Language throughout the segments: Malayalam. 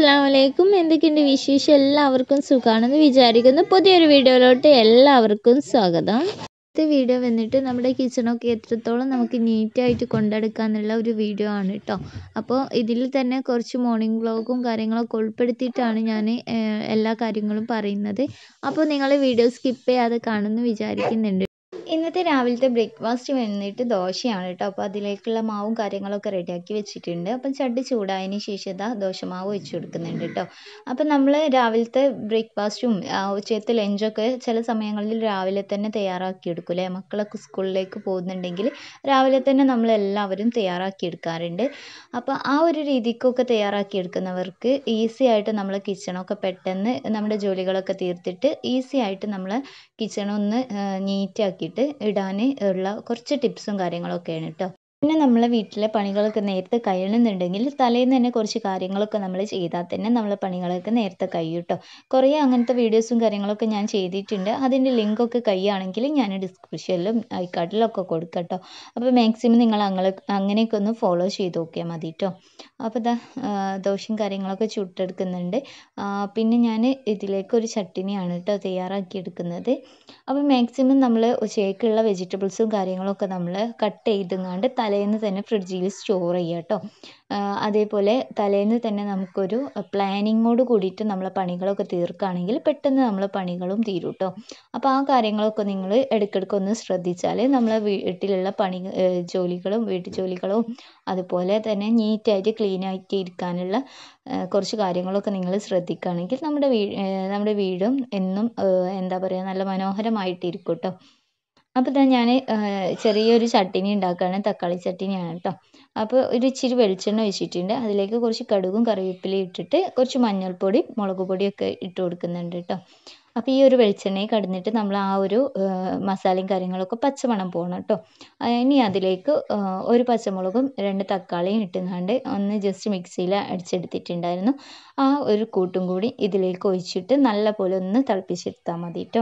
അസ്സാം വലൈക്കും എന്തൊക്കെയുണ്ട് വിശേഷം എല്ലാവർക്കും സുഖമാണെന്ന് വിചാരിക്കുന്നു പുതിയൊരു വീഡിയോയിലോട്ട് എല്ലാവർക്കും സ്വാഗതം ഇന്നത്തെ വീഡിയോ വന്നിട്ട് നമ്മുടെ കിച്ചണൊക്കെ എത്രത്തോളം നമുക്ക് നീറ്റായിട്ട് കൊണ്ടെടുക്കാന്നുള്ള ഒരു വീഡിയോ ആണ് കേട്ടോ അപ്പോൾ ഇതിൽ തന്നെ കുറച്ച് മോർണിംഗ് വ്ളോഗും കാര്യങ്ങളൊക്കെ ഉൾപ്പെടുത്തിയിട്ടാണ് ഞാൻ എല്ലാ കാര്യങ്ങളും പറയുന്നത് അപ്പോൾ നിങ്ങൾ വീഡിയോ സ്കിപ്പ് ചെയ്യാതെ കാണുമെന്ന് വിചാരിക്കുന്നുണ്ട് ഇന്നത്തെ രാവിലത്തെ ബ്രേക്ക്ഫാസ്റ്റ് വന്നിട്ട് ദോശയാണ് കേട്ടോ അപ്പോൾ അതിലേക്കുള്ള മാവും കാര്യങ്ങളൊക്കെ റെഡിയാക്കി വെച്ചിട്ടുണ്ട് അപ്പം ചട്ടി ചൂടായതിന് ശേഷം ഇതാ ദോശമാവ് വെച്ച് കൊടുക്കുന്നുണ്ട് കേട്ടോ അപ്പം നമ്മൾ രാവിലത്തെ ബ്രേക്ക്ഫാസ്റ്റും ഉച്ചയത്തെ ലഞ്ചൊക്കെ ചില സമയങ്ങളിൽ രാവിലെ തന്നെ തയ്യാറാക്കി എടുക്കും അല്ലേ മക്കളൊക്കെ സ്കൂളിലേക്ക് പോകുന്നുണ്ടെങ്കിൽ രാവിലെ തന്നെ നമ്മൾ എല്ലാവരും തയ്യാറാക്കി എടുക്കാറുണ്ട് അപ്പോൾ ആ ഒരു രീതിക്കൊക്കെ തയ്യാറാക്കി എടുക്കുന്നവർക്ക് ഈസി ആയിട്ട് നമ്മൾ കിച്ചണൊക്കെ പെട്ടെന്ന് നമ്മുടെ ജോലികളൊക്കെ തീർത്തിട്ട് ഈസി ആയിട്ട് നമ്മൾ കിച്ചണൊന്ന് നീറ്റാക്കിയിട്ട് ഇടാൻ ഉള്ള കുറച്ച് ടിപ്സും കാര്യങ്ങളൊക്കെയാണ് കേട്ടോ പിന്നെ നമ്മളെ വീട്ടിലെ പണികളൊക്കെ നേരത്തെ കഴിയണമെന്നുണ്ടെങ്കിൽ തലേന്ന് തന്നെ കുറച്ച് കാര്യങ്ങളൊക്കെ നമ്മൾ ചെയ്താൽ തന്നെ നമ്മളെ പണികളൊക്കെ നേരത്തെ കഴിയും കേട്ടോ കുറേ അങ്ങനത്തെ വീഡിയോസും കാര്യങ്ങളൊക്കെ ഞാൻ ചെയ്തിട്ടുണ്ട് അതിൻ്റെ ലിങ്കൊക്കെ കഴിയുകയാണെങ്കിൽ ഞാൻ ഡിസ്ക്രിപ്ഷനിലും ഐക്കാർഡിലൊക്കെ കൊടുക്കാം കേട്ടോ അപ്പോൾ മാക്സിമം നിങ്ങൾ അങ്ങനെ അങ്ങനെയൊക്കെ ഒന്ന് ഫോളോ ചെയ്ത് നോക്കിയാൽ മതി കേട്ടോ അപ്പോൾ ഇതാ ദോശയും കാര്യങ്ങളൊക്കെ ചുട്ടെടുക്കുന്നുണ്ട് പിന്നെ ഞാൻ ഇതിലേക്ക് ഒരു ചട്ടിനിയാണ് കേട്ടോ തയ്യാറാക്കി എടുക്കുന്നത് അപ്പോൾ മാക്സിമം നമ്മൾ ഉച്ചയ്ക്കുള്ള വെജിറ്റബിൾസും കാര്യങ്ങളൊക്കെ നമ്മൾ കട്ട് ചെയ്തെങ്ങാണ്ട് തലേന്ന് തന്നെ ഫ്രിഡ്ജിൽ സ്റ്റോർ ചെയ്യുക കേട്ടോ അതേപോലെ തലേന്ന് തന്നെ നമുക്കൊരു പ്ലാനിങ്ങോട് കൂടിയിട്ട് നമ്മളെ പണികളൊക്കെ തീർക്കുകയാണെങ്കിൽ പെട്ടെന്ന് നമ്മളെ പണികളും തീരും കേട്ടോ അപ്പോൾ ആ കാര്യങ്ങളൊക്കെ നിങ്ങൾ ഇടയ്ക്കിടയ്ക്ക് ഒന്ന് ശ്രദ്ധിച്ചാൽ നമ്മളെ വീട്ടിലുള്ള പണി ജോലികളും വീട്ടു ജോലികളും അതുപോലെ തന്നെ നീറ്റായിട്ട് ക്ലീൻ ആയിട്ട് ഇരിക്കാനുള്ള കുറച്ച് കാര്യങ്ങളൊക്കെ നിങ്ങൾ ശ്രദ്ധിക്കുകയാണെങ്കിൽ നമ്മുടെ വീ നമ്മുടെ വീടും എന്നും എന്താ പറയുക നല്ല മനോഹരമായിട്ടിരിക്കും കേട്ടോ അപ്പോൾ ഇതാ ഞാൻ ചെറിയൊരു ചട്ടിനി ഉണ്ടാക്കുകയാണ് തക്കാളി ചട്ടിനിയാണ് കേട്ടോ അപ്പോൾ ഒരു ഇച്ചിരി വെളിച്ചെണ്ണ ഒഴിച്ചിട്ടുണ്ട് അതിലേക്ക് കുറച്ച് കടുകും കറിവേപ്പിലയും ഇട്ടിട്ട് കുറച്ച് മഞ്ഞൾപ്പൊടി മുളക് പൊടിയൊക്കെ ഇട്ട് കൊടുക്കുന്നുണ്ട് കേട്ടോ അപ്പോൾ ഈ ഒരു വെളിച്ചെണ്ണയിൽ കടന്നിട്ട് നമ്മൾ ആ ഒരു മസാലയും കാര്യങ്ങളൊക്കെ പച്ചമണം പോകണം കേട്ടോ ഇനി അതിലേക്ക് ഒരു പച്ചമുളകും രണ്ട് തക്കാളിയും ഇട്ടുകൊണ്ട് ഒന്ന് ജസ്റ്റ് മിക്സിയിൽ അടിച്ചെടുത്തിട്ടുണ്ടായിരുന്നു ആ ഒരു കൂട്ടും കൂടി ഇതിലേക്ക് ഒഴിച്ചിട്ട് നല്ല പോലെ ഒന്ന് തിളപ്പിച്ചെടുത്താൽ മതി കേട്ടോ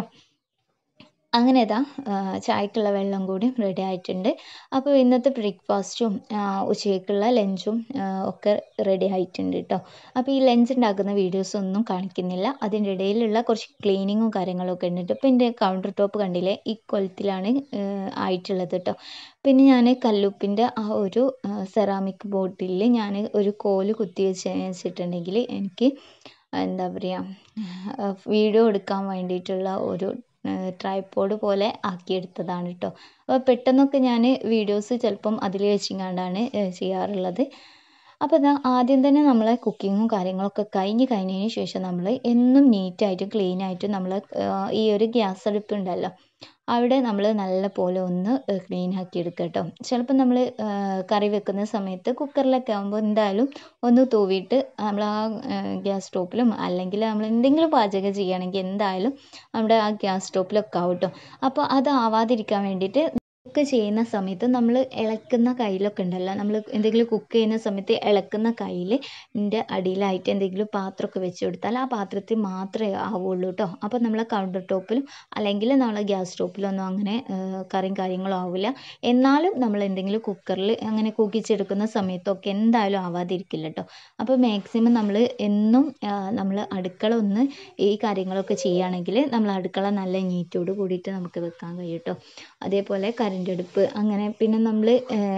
അങ്ങനെ ഇതാ ചായക്കുള്ള വെള്ളം കൂടി റെഡി ആയിട്ടുണ്ട് അപ്പോൾ ഇന്നത്തെ ബ്രേക്ക്ഫാസ്റ്റും ഉച്ചയ്ക്കുള്ള ലഞ്ചും ഒക്കെ റെഡി ആയിട്ടുണ്ട് കേട്ടോ അപ്പോൾ ഈ ലഞ്ച് ഉണ്ടാക്കുന്ന വീഡിയോസ് ഒന്നും കാണിക്കുന്നില്ല അതിൻ്റെ ഇടയിലുള്ള കുറച്ച് ക്ലീനിങ്ങും കാര്യങ്ങളൊക്കെ ഉണ്ട് ഇപ്പോൾ എൻ്റെ കൗണ്ടർ ടോപ്പ് കണ്ടില്ലേ ഈ കൊലത്തിലാണ് ആയിട്ടുള്ളത് കേട്ടോ പിന്നെ ഞാൻ കല്ലുപ്പിൻ്റെ ആ ഒരു സെറാമിക് ബോട്ടിലിൽ ഞാൻ ഒരു കോല് കുത്തി വെച്ച് വെച്ചിട്ടുണ്ടെങ്കിൽ എനിക്ക് എന്താ പറയുക വീഡിയോ എടുക്കാൻ വേണ്ടിയിട്ടുള്ള ഒരു ട്രൈപ്പോഡ് പോലെ ആക്കിയെടുത്തതാണ് കേട്ടോ അപ്പോൾ പെട്ടെന്നൊക്കെ ഞാൻ വീഡിയോസ് ചിലപ്പം അതിൽ വെച്ചിങ്ങാണ്ടാണ് ചെയ്യാറുള്ളത് അപ്പോൾ ഇതാ ആദ്യം തന്നെ നമ്മൾ കുക്കിങ്ങും കാര്യങ്ങളൊക്കെ കഴിഞ്ഞ് കഴിഞ്ഞതിന് ശേഷം നമ്മൾ എന്നും നീറ്റായിട്ടും ക്ലീനായിട്ടും നമ്മൾ ഈ ഒരു ഗ്യാസ് അടുപ്പ് ഉണ്ടല്ലോ അവിടെ നമ്മൾ നല്ല പോലെ ഒന്ന് ക്ലീൻ ആക്കി എടുക്കുക കേട്ടോ ചിലപ്പോൾ നമ്മൾ കറി വെക്കുന്ന സമയത്ത് കുക്കറിലൊക്കെ ആകുമ്പോൾ എന്തായാലും ഒന്ന് തൂവിയിട്ട് നമ്മൾ ആ ഗ്യാസ് സ്റ്റോപ്പിലും അല്ലെങ്കിൽ നമ്മൾ എന്തെങ്കിലും പാചകം ചെയ്യുകയാണെങ്കിൽ എന്തായാലും നമ്മുടെ ആ ഗ്യാസ് സ്റ്റോപ്പിലൊക്കെ ആവും കേട്ടോ അപ്പോൾ അത് ആവാതിരിക്കാൻ വേണ്ടിയിട്ട് കുക്ക് ചെയ്യുന്ന സമയത്ത് നമ്മൾ ഇളക്കുന്ന കയ്യിലൊക്കെ ഉണ്ടല്ലോ നമ്മൾ എന്തെങ്കിലും കുക്ക് ചെയ്യുന്ന സമയത്ത് ഇളക്കുന്ന കയ്യിൽ ൻ്റെ അടിയിലായിട്ട് എന്തെങ്കിലും പാത്രമൊക്കെ വെച്ച് കൊടുത്താൽ ആ പാത്രത്തിൽ മാത്രമേ ആവുള്ളൂ കേട്ടോ അപ്പോൾ നമ്മൾ കൗണ്ടർ ടോപ്പിലും അല്ലെങ്കിൽ നമ്മൾ ഗ്യാസ് സ്റ്റോപ്പിലൊന്നും അങ്ങനെ കറിയും കാര്യങ്ങളും ആവില്ല എന്നാലും നമ്മൾ എന്തെങ്കിലും കുക്കറിൽ അങ്ങനെ കൂക്കിച്ചെടുക്കുന്ന സമയത്തൊക്കെ എന്തായാലും ആവാതിരിക്കില്ല കേട്ടോ അപ്പോൾ മാക്സിമം നമ്മൾ എന്നും നമ്മൾ അടുക്കള ഒന്ന് ഈ കാര്യങ്ങളൊക്കെ ചെയ്യുകയാണെങ്കിൽ നമ്മൾ അടുക്കള നല്ല നീറ്റോട് കൂടിയിട്ട് നമുക്ക് വെക്കാൻ കഴിയും കേട്ടോ അതേപോലെ കറണ്ട് അടുപ്പ് അങ്ങനെ പിന്നെ നമ്മൾ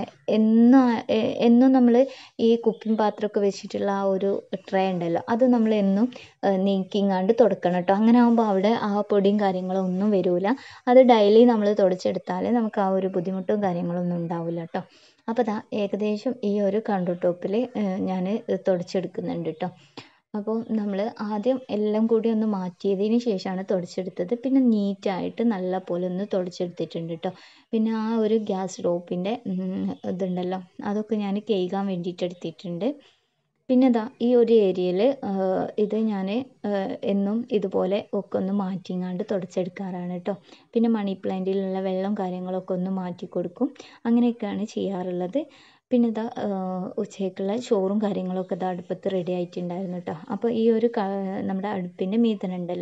എന്നും എന്നും നമ്മൾ ഈ കുക്കിംഗ് പാത്രമൊക്കെ വെച്ചിട്ടുള്ള ആ ഒരു ട്രേ ഉണ്ടല്ലോ അത് നമ്മൾ എന്നും നീക്കിങ്ങാണ്ട് തുടക്കണം കേട്ടോ അങ്ങനെ ആകുമ്പോൾ അവിടെ ആ പൊടിയും കാര്യങ്ങളും ഒന്നും വരില്ല അത് ഡെയിലി നമ്മൾ തുടച്ചെടുത്താൽ നമുക്ക് ആ ഒരു ബുദ്ധിമുട്ടും കാര്യങ്ങളൊന്നും ഉണ്ടാവില്ല കേട്ടോ അപ്പോൾ ദാ ഏകദേശം ഈ ഒരു കൗണ്ടർ ടോപ്പിൽ ഞാൻ തുടച്ചെടുക്കുന്നുണ്ട് കേട്ടോ അപ്പോൾ നമ്മൾ ആദ്യം എല്ലാം കൂടി ഒന്ന് മാറ്റിയതിന് ശേഷമാണ് തുടച്ചെടുത്തത് പിന്നെ നീറ്റായിട്ട് നല്ല പോലെ ഒന്ന് തുടച്ചെടുത്തിട്ടുണ്ട് കേട്ടോ പിന്നെ ആ ഒരു ഗ്യാസ് സ്റ്റോപ്പിൻ്റെ ഇതുണ്ടല്ലോ അതൊക്കെ ഞാൻ കഴുകാൻ വേണ്ടിയിട്ട് എടുത്തിട്ടുണ്ട് പിന്നെ ഇതാ ഈ ഒരു ഏരിയയിൽ ഇത് ഞാൻ എന്നും ഇതുപോലെ ഒക്കെ ഒന്ന് മാറ്റിങ്ങാണ്ട് തുടച്ചെടുക്കാറാണ് കേട്ടോ പിന്നെ മണി പ്ലാന്റിലുള്ള വെള്ളം കാര്യങ്ങളൊക്കെ ഒന്ന് മാറ്റി കൊടുക്കും അങ്ങനെയൊക്കെയാണ് ചെയ്യാറുള്ളത് പിന്നെ ഇതാ ഉച്ചയ്ക്കുള്ള ചോറും കാര്യങ്ങളൊക്കെ ഇതാ അടുപ്പത്ത് റെഡി ആയിട്ടുണ്ടായിരുന്നു കേട്ടോ അപ്പോൾ ഈ ഒരു നമ്മുടെ അടുപ്പിൻ്റെ മീതനുണ്ടല്ലോ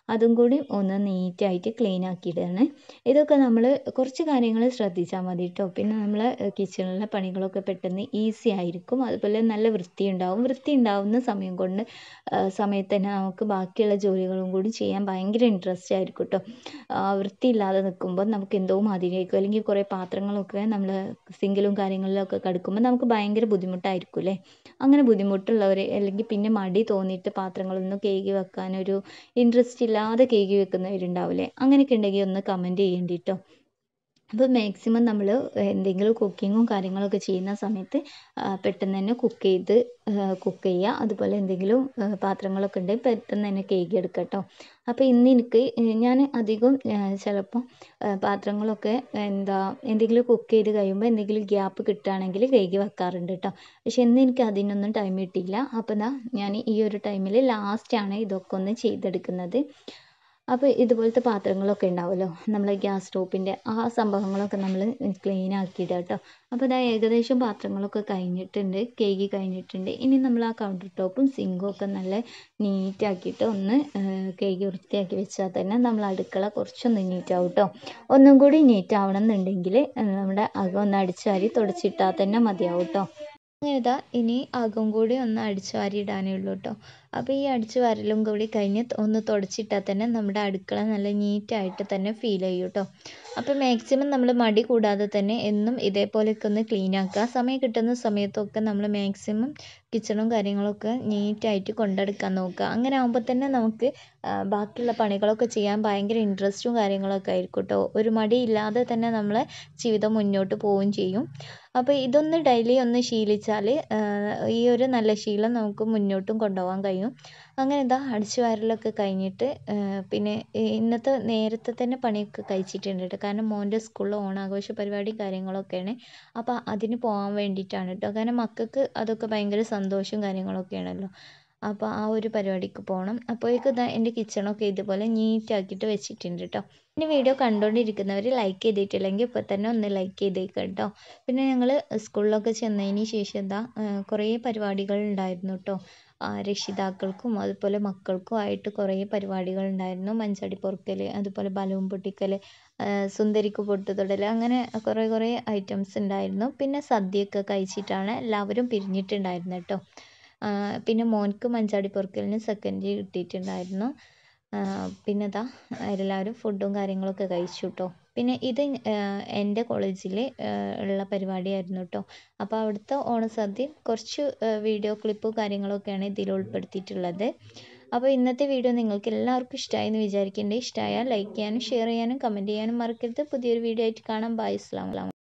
അതും കൂടി ഒന്ന് നീറ്റായിട്ട് ക്ലീൻ ആക്കിയിടുകയാണ് ഇതൊക്കെ നമ്മൾ കുറച്ച് കാര്യങ്ങൾ ശ്രദ്ധിച്ചാൽ മതി കേട്ടോ പിന്നെ നമ്മൾ കിച്ചണിലെ പണികളൊക്കെ പെട്ടെന്ന് ഈസി ആയിരിക്കും അതുപോലെ നല്ല വൃത്തി ഉണ്ടാവും വൃത്തി ഉണ്ടാവുന്ന സമയം കൊണ്ട് സമയത്ത് തന്നെ നമുക്ക് ബാക്കിയുള്ള ജോലികളും കൂടി ചെയ്യാൻ ഭയങ്കര ഇൻട്രസ്റ്റ് ആയിരിക്കും കേട്ടോ വൃത്തിയില്ലാതെ നിൽക്കുമ്പോൾ നമുക്ക് എന്തോ മാതിരിയായിരിക്കും അല്ലെങ്കിൽ കുറേ പാത്രങ്ങളൊക്കെ നമ്മൾ സിങ്കിലും കാര്യങ്ങളിലൊക്കെ കിടക്കുമ്പോൾ നമുക്ക് ഭയങ്കര ബുദ്ധിമുട്ടായിരിക്കും അല്ലേ അങ്ങനെ ബുദ്ധിമുട്ടുള്ളവർ അല്ലെങ്കിൽ പിന്നെ മടി തോന്നിയിട്ട് പാത്രങ്ങളൊന്നും കഴുകി വെക്കാനൊരു ഇൻട്രസ്റ്റ് ഇല്ലാതെ കഴുകി വെക്കുന്നവരുണ്ടാവില്ലേ അങ്ങനെയൊക്കെ ഉണ്ടെങ്കിൽ ഒന്ന് കമൻറ്റ് ചെയ്യേണ്ടി കേട്ടോ അപ്പോൾ മാക്സിമം നമ്മൾ എന്തെങ്കിലും കുക്കിങ്ങും കാര്യങ്ങളൊക്കെ ചെയ്യുന്ന സമയത്ത് പെട്ടെന്ന് തന്നെ കുക്ക് ചെയ്ത് കുക്ക് ചെയ്യുക അതുപോലെ എന്തെങ്കിലും പാത്രങ്ങളൊക്കെ ഉണ്ടെങ്കിൽ പെട്ടെന്ന് തന്നെ കഴുകി എടുക്കുക കേട്ടോ അപ്പോൾ ഇന്ന് എനിക്ക് ഞാൻ അധികം ചിലപ്പോൾ പാത്രങ്ങളൊക്കെ എന്താ എന്തെങ്കിലും കുക്ക് ചെയ്ത് കഴിയുമ്പോൾ എന്തെങ്കിലും ഗ്യാപ്പ് കിട്ടുകയാണെങ്കിൽ കഴുകി വെക്കാറുണ്ട് കേട്ടോ പക്ഷെ ഇന്ന് എനിക്ക് അതിനൊന്നും ടൈം കിട്ടിയില്ല അപ്പോൾ എന്താ ഞാൻ ഈ ഒരു ടൈമിൽ ലാസ്റ്റാണ് ഇതൊക്കെ ഒന്ന് ചെയ്തെടുക്കുന്നത് അപ്പോൾ ഇതുപോലത്തെ പാത്രങ്ങളൊക്കെ ഉണ്ടാവുമല്ലോ നമ്മൾ ഗ്യാസ് സ്റ്റോപ്പിൻ്റെ ആ സംഭവങ്ങളൊക്കെ നമ്മൾ ക്ലീൻ ആക്കിയിടുക കേട്ടോ അപ്പോൾ ഇതാ ഏകദേശം പാത്രങ്ങളൊക്കെ കഴിഞ്ഞിട്ടുണ്ട് കേക്ക് കഴിഞ്ഞിട്ടുണ്ട് ഇനി നമ്മൾ ആ കൗണ്ടർ ടോപ്പും സിങ്കും ഒക്കെ നല്ല നീറ്റാക്കിയിട്ട് ഒന്ന് കേക്ക് വൃത്തിയാക്കി വെച്ചാൽ തന്നെ നമ്മൾ അടുക്കള കുറച്ചൊന്ന് നീറ്റാവും കേട്ടോ ഒന്നും കൂടി നീറ്റ് ആവണം എന്നുണ്ടെങ്കിൽ നമ്മുടെ അകം ഒന്ന് അടിച്ചാരി തുടച്ചിട്ടാൽ തന്നെ മതിയാവും കേട്ടോ അങ്ങനെ ഇതാ ഇനി അകം കൂടി ഒന്ന് അടിച്ചു വാരി ഇടാനേ ഉള്ളൂ കേട്ടോ അപ്പോൾ ഈ അടിച്ചു വാരലും കൂടി കഴിഞ്ഞ് ഒന്ന് തുടച്ചിട്ടാൽ തന്നെ നമ്മുടെ അടുക്കള നല്ല നീറ്റായിട്ട് തന്നെ ഫീൽ ചെയ്യും കേട്ടോ അപ്പോൾ മാക്സിമം നമ്മൾ മടി കൂടാതെ തന്നെ എന്നും ഇതേപോലെയൊക്കെ ഒന്ന് ക്ലീൻ ആക്കുക സമയം കിട്ടുന്ന സമയത്തൊക്കെ നമ്മൾ മാക്സിമം കിച്ചണും കാര്യങ്ങളൊക്കെ നീറ്റായിട്ട് കൊണ്ടെടുക്കാൻ നോക്കുക അങ്ങനെ ആകുമ്പോൾ തന്നെ നമുക്ക് ബാക്കിയുള്ള പണികളൊക്കെ ചെയ്യാൻ ഭയങ്കര ഇൻട്രസ്റ്റും കാര്യങ്ങളൊക്കെ ആയിരിക്കും കേട്ടോ ഒരു മടിയില്ലാതെ തന്നെ നമ്മളെ ജീവിതം മുന്നോട്ട് പോവുകയും ചെയ്യും അപ്പോൾ ഇതൊന്ന് ഡെയിലി ഒന്ന് ശീലിച്ചാൽ ഈ ഒരു നല്ല ശീലം നമുക്ക് മുന്നോട്ടും കൊണ്ടുപോകാൻ കഴിയും അങ്ങനെ ഇതാ അടിച്ചു വാരലൊക്കെ കഴിഞ്ഞിട്ട് പിന്നെ ഇന്നത്തെ നേരത്തെ തന്നെ പണിയൊക്കെ കഴിച്ചിട്ടുണ്ട് കേട്ടോ കാരണം മോൻ്റെ സ്കൂളിൽ ഓണാഘോഷ പരിപാടി കാര്യങ്ങളൊക്കെയാണ് അപ്പോൾ അതിന് പോകാൻ വേണ്ടിയിട്ടാണ് കേട്ടോ കാരണം മക്കൾക്ക് അതൊക്കെ ഭയങ്കര സന്തോഷവും കാര്യങ്ങളൊക്കെയാണല്ലോ അപ്പോൾ ആ ഒരു പരിപാടിക്ക് പോകണം അപ്പോഴേക്കും ഇതാ എൻ്റെ കിച്ചണൊക്കെ ഇതുപോലെ നീറ്റാക്കിയിട്ട് വെച്ചിട്ടുണ്ട് കേട്ടോ ഇനി വീഡിയോ കണ്ടുകൊണ്ടിരിക്കുന്നവർ ലൈക്ക് ചെയ്തിട്ടില്ലെങ്കിൽ ഇപ്പോൾ തന്നെ ഒന്ന് ലൈക്ക് ചെയ്തേക്കുക കേട്ടോ പിന്നെ ഞങ്ങൾ സ്കൂളിലൊക്കെ ചെന്നതിന് ശേഷം എന്താ കുറേ പരിപാടികൾ ഉണ്ടായിരുന്നു കേട്ടോ രക്ഷിതാക്കൾക്കും അതുപോലെ മക്കൾക്കും ആയിട്ട് കുറേ പരിപാടികൾ ഉണ്ടായിരുന്നു മഞ്ചാടി പൊറുക്കൽ അതുപോലെ ബലൂൺ പൊട്ടിക്കൽ സുന്ദരിക്ക് പൊട്ടുതൊടൽ അങ്ങനെ കുറേ കുറേ ഐറ്റംസ് ഉണ്ടായിരുന്നു പിന്നെ സദ്യയൊക്കെ കഴിച്ചിട്ടാണ് എല്ലാവരും പിരിഞ്ഞിട്ടുണ്ടായിരുന്നത് കേട്ടോ പിന്നെ മോൻക്ക് മഞ്ചാടി പൊറുക്കലിന് സെക്കൻഡ് കിട്ടിയിട്ടുണ്ടായിരുന്നു പിന്നെ ഇതാ എല്ലാവരും ഫുഡും കാര്യങ്ങളൊക്കെ കഴിച്ചു കേട്ടോ പിന്നെ ഇത് എൻ്റെ കോളേജിൽ ഉള്ള പരിപാടിയായിരുന്നു കേട്ടോ അപ്പോൾ അവിടുത്തെ ഓണസദ്യ കുറച്ച് വീഡിയോ ക്ലിപ്പ് കാര്യങ്ങളൊക്കെയാണ് ഇതിൽ ഉൾപ്പെടുത്തിയിട്ടുള്ളത് അപ്പോൾ ഇന്നത്തെ വീഡിയോ നിങ്ങൾക്ക് എല്ലാവർക്കും ഇഷ്ടമായി എന്ന് വിചാരിക്കുന്നുണ്ട് ഇഷ്ടമായാൽ ലൈക്ക് ചെയ്യാനും ഷെയർ ചെയ്യാനും കമൻറ്റ് ചെയ്യാനും മറക്കരുത് പുതിയൊരു വീഡിയോ ആയിട്ട് കാണാം ബൈ അസ്ലാം